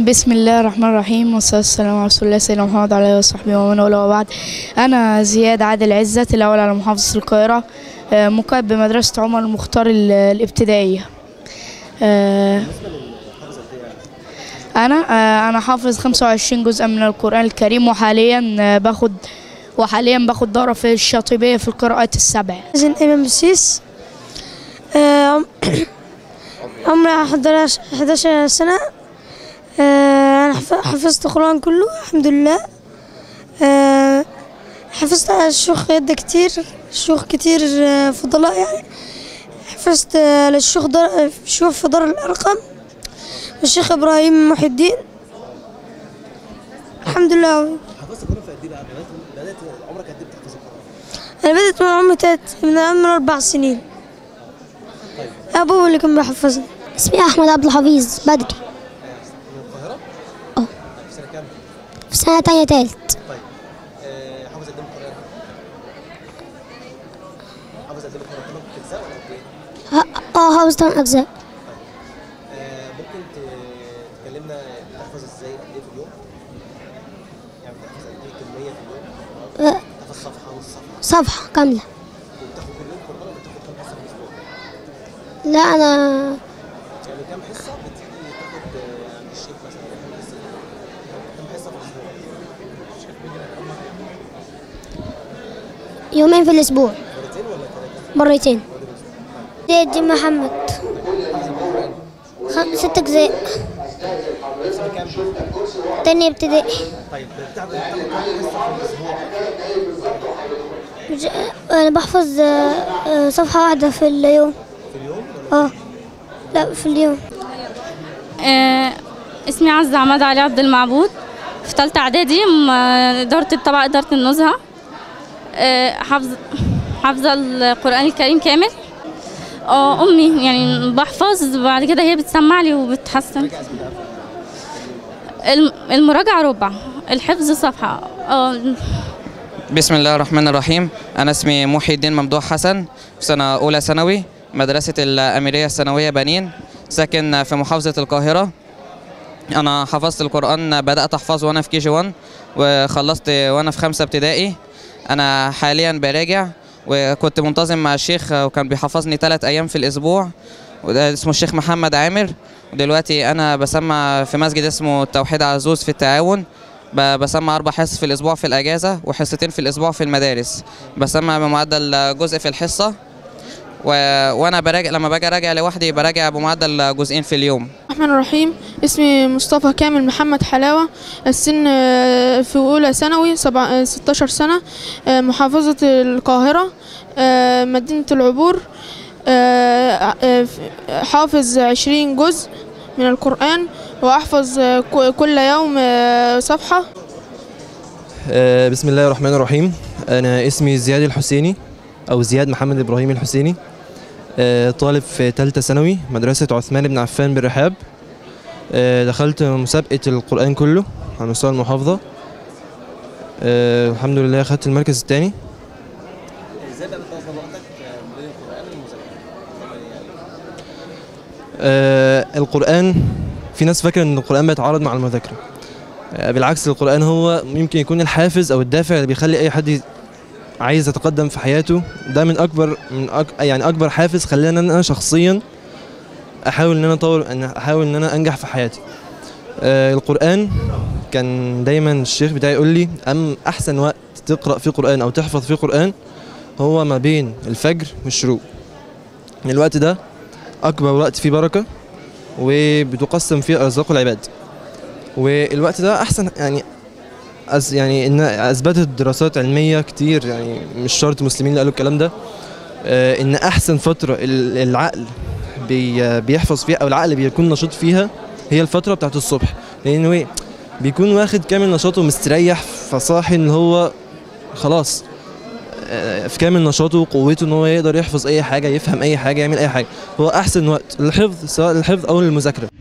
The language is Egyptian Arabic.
بسم الله الرحمن الرحيم والصلاة والسلام على رسول الله سيدنا محمد عليه وصحبه ومن والاه وبعد أنا زياد عادل عزت الأول على محافظة القاهرة آه، مقيد بمدرسة عمر المختار ال- الابتدائية آه، أنا آه، أنا حافظ 25 جزء من القرآن الكريم وحاليا آه، باخد وحاليا باخد دورة في الشاطبية في القراءات السبع زين إمام بسيس آه، عمري 11 11 سنة آه، أنا حف- حفظت القرآن كله الحمد لله آه، حفظت على الشيوخ يد كتير شيوخ كتير آه، فضلاء يعني حفظت آه، للشيوخ دار شيوخ في دار الأرقم والشيخ إبراهيم محي الدين الحمد لله حفظت القرآن في قد ايه بقى؟ بدأت بدأت عمرك قد ايه بتحفظ القرآن؟ أنا بدأت من عمري تلات من عمر أربع سنين أبوه اللي كان بيحفظني اسمي احمد عبد الحفيظ بدري من القاهرة؟ اه في سنة كام؟ في سنه تانية تالت طيب آه، حافظ قد ايه من القرآن؟ حافظ قد ايه من القرآن؟ تمام اجزاء ولا قد ايه؟ ه- اه حافظ تمن اجزاء آه، ممكن ت- تكلمنا بتحفظ ازاي قد ايه في اليوم؟ يعني بتحفظ قد ايه كمية في اليوم؟ آه، تحفظ صفحة نص صفحة صفحه كامله وبتاخد كل يوم قرآن ولا بتاخد كام حصة في الأسبوع؟ لا انا يعني كام حصة بتيجي تاخد آه، عند الشيخ مثلا كام حصة؟ كام حصة في الأسبوع؟ يومين في الاسبوع مرتين ولا ثلاثة؟ مرتين زيد محمد خ... ست اجزاء سنة كام؟ تاني ابتدائي طيب بتاخد بتاخد كام حصة في الأسبوع؟ مش... انا بحفظ آه، آه، صفحه واحده في اليوم في اليوم ولا اه لا في اليوم آه، اسمي عزة عماد علي عبد المعبود في ثالثة إعدادي م- إدارة الطبعة إدارة النزهة آه، حافظ حافظة القرآن الكريم كامل اه أمي يعني بحفظ بعد كده هي بتسمع لي وبتحسن الم- المراجعة ربع الحفظ صفحة اه بسم الله الرحمن الرحيم أنا اسمي محي الدين ممدوح حسن في سنة أولى ثانوي مدرسة الأميرية الثانوية بنين ساكن في محافظة القاهرة أنا حفظت القرآن بدأت أحفظ وأنا في كي جي 1 وخلصت وأنا في خمسة ابتدائي أنا حاليا براجع وكنت منتظم مع الشيخ وكان بيحفظني ثلاث أيام في الأسبوع وده اسمه الشيخ محمد عامر ودلوقتي أنا بسمع في مسجد اسمه التوحيد عزوز في التعاون ب- بسمع أربع حصص في الأسبوع في الأجازة وحصتين في الأسبوع في المدارس بسمع بمعدل جزء في الحصة و... وأنا براجع لما باجي أراجع لوحدي براجع بمعدل جزئين في اليوم الرحمن الرحيم اسمي مصطفى كامل محمد حلاوة السن آه، في أولى ثانوي سبع- آه، 16 سنة آه، محافظة القاهرة آه، مدينة العبور آه، آه، ف- حافظ 20 جزء من القرآن وأحفظ آه، ك- كل يوم آه، صفحة آه، بسم الله الرحمن الرحيم أنا اسمي زياد الحسيني أو زياد محمد إبراهيم الحسيني آه، طالب في ثالثة ثانوي مدرسة عثمان بن عفان بالرحاب آه، دخلت مسابقة القرآن كله على مستوى المحافظة آه، الحمد لله أخدت المركز الثاني ازاي بقى بتنظم وقتك آه، بين القرآن والمذاكرة؟ آه، القرآن في ناس فاكرة إن القرآن بيتعارض مع المذاكرة آه، بالعكس القرآن هو يمكن يكون الحافز أو الدافع اللي بيخلي أي حد ي- عايز يتقدم في حياته ده من أكبر من أك يعني أكبر حافز خلاني أنا شخصيا أحاول إن أنا أطور إن أحاول إن أنا أنجح في حياتي آه، القرآن كان دايما الشيخ بتاعي يقول لي أم أحسن وقت تقرأ فيه قرآن أو تحفظ فيه قرآن هو ما بين الفجر والشروق الوقت ده أكبر وقت فيه بركة وبتقسم فيه أرزاق العباد والوقت ده أحسن يعني أز يعني إن أثبتت دراسات علمية كتير يعني مش شرط مسلمين اللي قالوا الكلام ده آه، إن أحسن فترة ال- العقل بي بيحفظ فيها أو العقل بيكون نشيط فيها هي الفترة بتاعت الصبح لأنه إيه بيكون واخد كامل نشاطه مستريح فصاحي إن هو خلاص آه، في كامل نشاطه وقوته ان هو يقدر يحفظ اي حاجه يفهم اي حاجه يعمل اي حاجه هو احسن وقت للحفظ سواء للحفظ او للمذاكره